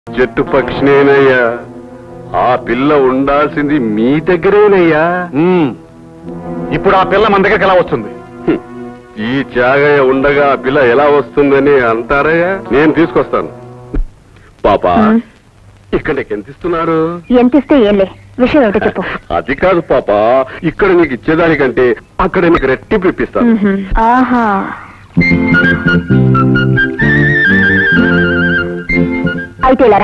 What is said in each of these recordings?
జట్టు పక్షినేనయ్యా ఆ పిల్ల ఉండాల్సింది మీ దగ్గరేనయ్యా ఇప్పుడు ఆ పిల్ల మన దగ్గరికి ఎలా వస్తుంది హ్మ్. ఈ త్యాగయ్య ఉండగా ఆ పిల్ల ఎలా వస్తుందని అంటారయ్యా నేను తీసుకొస్తాను పాపా హ్మ్. ఇక్కడ నీకు ఎంత ఇస్తున్నారు ఎంత ఇస్తే ఏంలే విషయం ఏమిటో చెప్పు అది కాదు పాప ఇక్కడ నీకు ఇచ్చేదానికంటే అక్కడ నీకు రెట్టింపు ఇప్పిస్తాను మ్హూ. ఆహా అయితే ఇలారా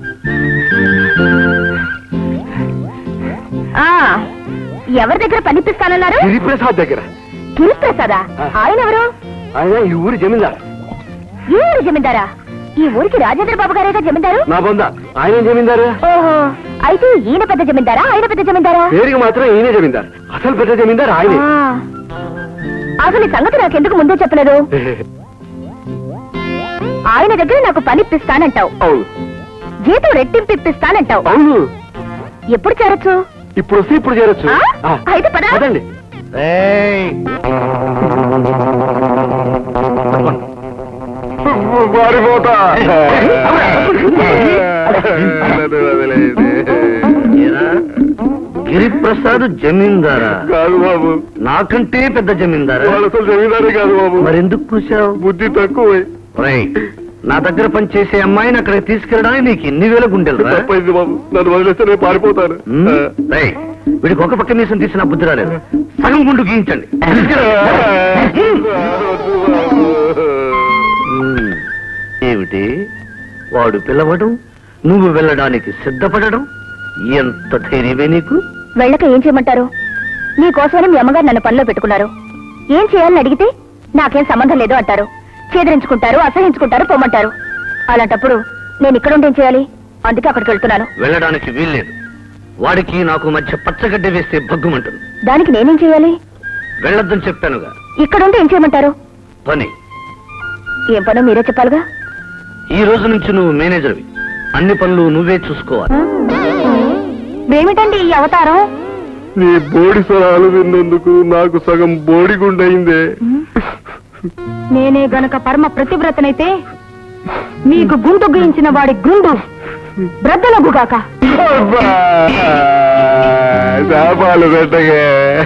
ఆ, ఎవరి దగ్గర పనిపిస్తానన్నారు గిరిప్రసాద్ దగ్గర గిరిప్రసాదా ఆయన ఎవరు ఆయన ఈ ఊరి జమీందార్ ఈ ఊరి జమీందారా ఈ ఊరికి రాజేంద్ర బాబు గారేగా జమీందారు నా బొంద ఆయన ఏం జమీందారు ఓహో అయితే ఈయన పెద్ద జమీందారా ఆయన పెద్ద జమీందారా పేరుకి మాత్రం ఈయనే జమీందార్ అసలు పెద్ద జమీందార్ ఆయనే ఆ. అసలు ఈ సంగతి నాకెందుకు ముందే చెప్పలేదు ఆయన దగ్గర నాకు పని ఇప్పిస్తానంటావు అవును జీతం రెట్టింపు ఇప్పిస్తానంటావు అవును ఎప్పుడు చేరొచ్చు ఇప్పుడు వస్తే ఇప్పుడు చేరొచ్చు ఆ? ఆ. అయితే పద. పదండి మారిపోతా గిరిప్రసాద్ జమీందారా కాదు బాబు నాకంటే పెద్ద జమీందారా వాళ్ళు అసలు జమీందారే కాదు బాబు మరెందుకు కూర్చావు బుద్ధి తక్కువ నా దగ్గర పనిచేసే అమ్మాయిని అక్కడికి తీసుకెళ్ళడానికి నీకు ఎన్ని వేల గుండెలు రా? తప్పైంది బాబు నన్ను వదిలేస్తే నేను పారిపోతాను ఉమ్, రేయ్, వీడికి ఒక పక్క మీసం తీసిన బుద్ధి రాలేదు సగం గుండు గీయించండి ఉమ్, ఏమిటి వాడు పిలవడం నువ్వు వెళ్ళడానికి సిద్ధపడడం ఎంత ధైర్యమే నీకు వెళ్ళక ఏం చేయమంటారు నీకోసమని మీ అమ్మగారు నన్ను పనిలో పెట్టుకున్నారు ఏం చేయాలని అడిగితే నాకేం సంబంధం లేదు అంటారు చేదరించుకుంటారు అసహించుకుంటారు పొమ్మంటారు అలాంటప్పుడు నేను ఇక్కడ ఉండి ఏం చేయాలి అందుకే అక్కడికి వెళ్తున్నాను వెళ్ళడానికి వీల్లేదు వాడికి నాకు మధ్య పచ్చగడ్డ వేస్తే భగ్గుమంటుంది దానికి నేనేం చేయాలి వెళ్ళొద్దని చెప్పానుగా ఇక్కడ ఉండి ఏం చేయమంటారు పని ఏం పనో మీరే చెప్పాలిగా ఈ రోజు నుంచి నువ్వు మేనేజర్వి అన్ని పనులు నువ్వే చూసుకోవాలి ఏమిటండి ఈ అవతారం నీ బోడి స్వరాలు విన్నందుకు నాకు సగం బోడి గుండయిందే నేనే గనక పరమ ప్రతివ్రతనైతే మీకు గుండు గీయించిన వాడి గుండు బ్రద్దలగుగాక శాపాలు పెట్టగే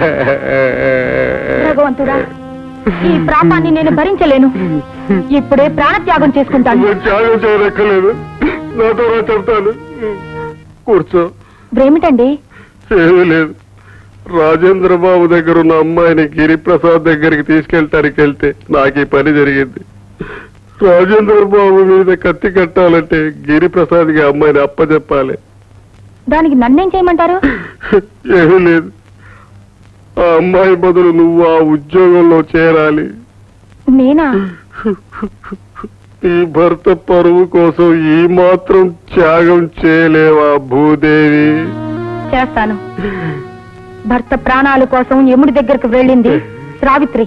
భగవంతుడా ఈ ప్రాపాన్ని నేను భరించలేను ఇప్పుడే ప్రాణత్యాగం చేసుకుంటాను నువ్వు త్యాగం చేయనక్కర్లేదు నాతో రా చెప్తాను కూర్చో ఏమిటండి ఏమీ లేదు రాజేంద్ర బాబు దగ్గర ఉన్న అమ్మాయిని గిరిప్రసాద్ దగ్గరికి తీసుకెళ్ళటానికి వెళ్తే నాకు ఈ పని జరిగింది రాజేంద్ర బాబు మీద కత్తి కట్టాలంటే గిరిప్రసాద్కి ఆ అమ్మాయిని అప్పచెప్పాలి దానికి నన్నేం చేయమంటారు ఏమీ లేదు ఆ అమ్మాయి బదులు నువ్వు ఆ ఉద్యోగంలో చేరాలి నేనా ఈ భర్త పరువు కోసం ఈ మాత్రం త్యాగం చేయలేవా భూదేవి చేస్తాను భర్త ప్రాణాల కోసం యముడి దగ్గరకు వెళ్ళింది సావిత్రి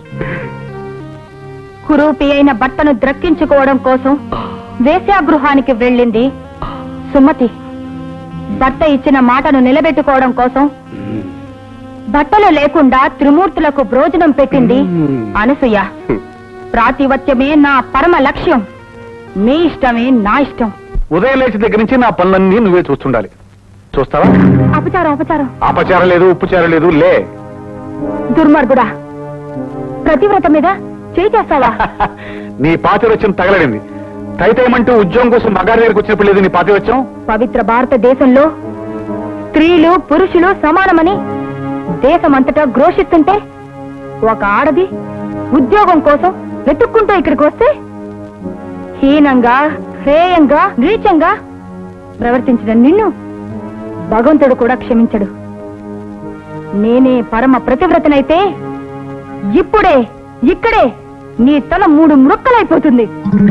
కురూపి అయిన భర్తను ద్రక్కించుకోవడం కోసం వేశ్యాగృహానికి వెళ్ళింది సుమతి భర్త ఇచ్చిన మాటను నిలబెట్టుకోవడం కోసం బట్టలు లేకుండా త్రిమూర్తులకు భోజనం పెట్టింది అనసూయ ప్రాతివత్యమే నా పరమ లక్ష్యం మీ ఇష్టమే నా ఇష్టం ఉదయం లేచి దగ్గర నుంచి నా పనులన్నీ నువ్వే చూస్తుండాలి చూస్తావా అపచారం అపచారం ఆపచారం లేదు ఉప్పుచారం లేదు లే దుర్మార్గుడా ప్రతివ్రత మీద చేయి చేస్తావా నీ పాతి వచ్చం తగలడింది తైతేమంటూ ఉద్యోగం కోసం మగారి దగ్గరికి వచ్చినప్పుడు లేదు నీ పాతి వచ్చం పవిత్ర భారతదేశంలో స్త్రీలు పురుషులు సమానమని దేశమంతటా ఘోషిస్తుంటే ఒక ఆడది ఉద్యోగం కోసం వెతుక్కుంటూ ఇక్కడికి వస్తే హీనంగా హేయంగా నీచంగా ప్రవర్తించిన నిన్ను భగవంతుడు కూడా క్షమించడు నేనే పరమ ప్రతివ్రతనైతే ఇప్పుడే ఇక్కడే నీ తల మూడు మృక్కలైపోతుంది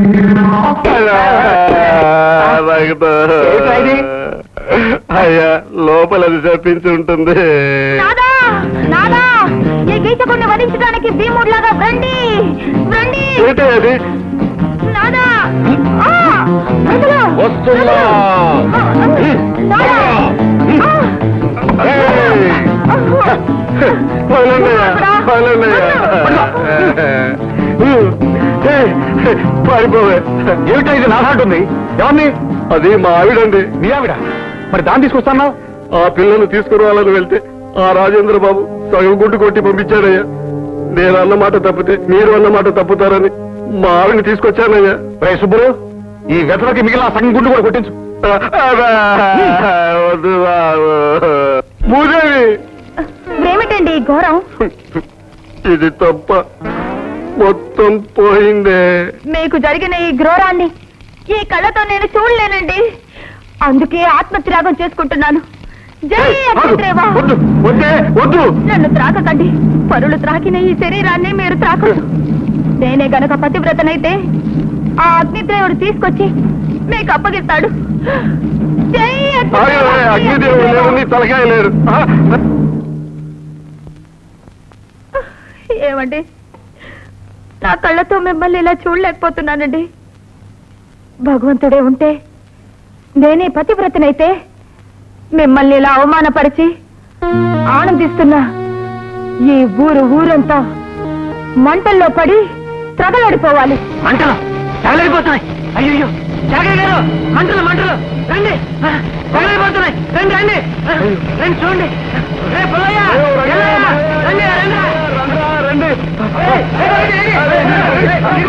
అయ్యా లోపల అది చెప్పించి ఉంటుంది నాదా నాదా ఈ గీతకుడిని వధించడానికి భీముడిలాగా రండి రండి ఏంటి అది నాదా ఆ! వదలు! వస్తున్నా. వదలు! నాదా! ఆ! ఏయ్! వదలండయ్యా, వదలండయ్యా. ఏయ్, పారిపోవే ఏమిటో ఇది నాలాంటుంది ఎవరిని అది మా ఆవిడండి నీ ఆవిడ మరి దాన్ని తీసుకొస్తానా ఆ పిల్లను తీసుకురావాలని వెళ్తే ఆ రాజేంద్ర బాబు సగం గుడ్డు కొట్టి పంపించాడయ్యా నేను అన్నమాట తప్పితే మీరు అన్నమాట తప్పుతారని మా ఆవిడని తీసుకొచ్చానయ్యా రే సుబ్బులు ఈ వెతలకి మిగిలిన ఆ సగం గుండు కూడా కొట్టించు వద్దు బాబు భూదేవి ఏమిటండి ఈ ఘోరం ఇది తప్ప మొత్తం పోయిందే మీకు జరిగిన ఈ ఘోరాన్ని ఈ కళ్ళతో నేను చూడలేనండి అందుకే ఆత్మత్యాగం చేసుకుంటున్నాను జై ఏయ్, ఆగు. అగ్నిదేవా వద్దు వద్దే వద్దు నన్ను త్రాకకండి పరులు త్రాకిన ఈ శరీరాన్ని మీరు త్రాకదు నేనే గనక పతివ్రతనైతే ఆ అగ్నిదేవుడు తీసుకొచ్చి మీకు అప్పగిస్తాడు జై ఆగు, అగ్నిదేవుడు లేడు నీ తలకాయ లేడు ఆ, ఏమండి నా కళ్ళతో మిమ్మల్ని ఇలా చూడలేకపోతున్నానండి భగవంతుడే ఉంటే నేనే పతివ్రతనైతే మిమ్మల్ని ఇలా అవమానపరిచి ఆనందిస్తున్నా ఈ ఊరు ఊరంతా మంటల్లో పడి త్రగలడిపోవాలి మంటలు తగలడిపోతున్నాయి అయ్యో జాగ్రత్త గారు మంటలు మంటలు రండి తగలడిపోతున్నాయి రండి రండి రండి చూడండి రే పుల్లయ్య ఎల్లయ్య, రండి రండి ఏయ్, ఏయ్, ఏయ్,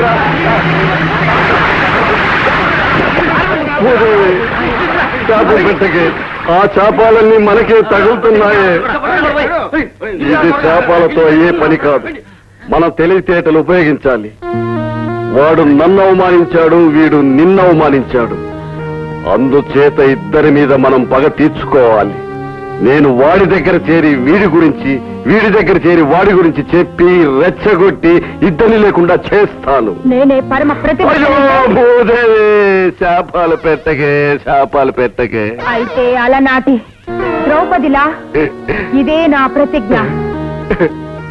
భూదేవి చేపలు పెట్టకే ఆ చేపాలన్నీ మనకే తగులుతున్నాయే ఇది చేపాలతో అయ్యే పని కాదు మన తెలివితేటలు ఉపయోగించాలి వాడు నన్ను అవమానించాడు వీడు నిన్ను అవమానించాడు అందుచేత ఇద్దరి మీద మనం పగ తీర్చుకోవాలి నేను వాడి దగ్గర చేరి వీడి గురించి వీడి దగ్గర చేరి వాడి గురించి చెప్పి రెచ్చగొట్టి ఇద్దరిని లేకుండా చేస్తాను నేనే పరమ అయ్యో ప్రతిభ భూదేవి శాపాలు పెట్టకే శాపాలు పెట్టకే అయితే అలనాటి ద్రౌపదిలా ఇదే నా ప్రతిజ్ఞ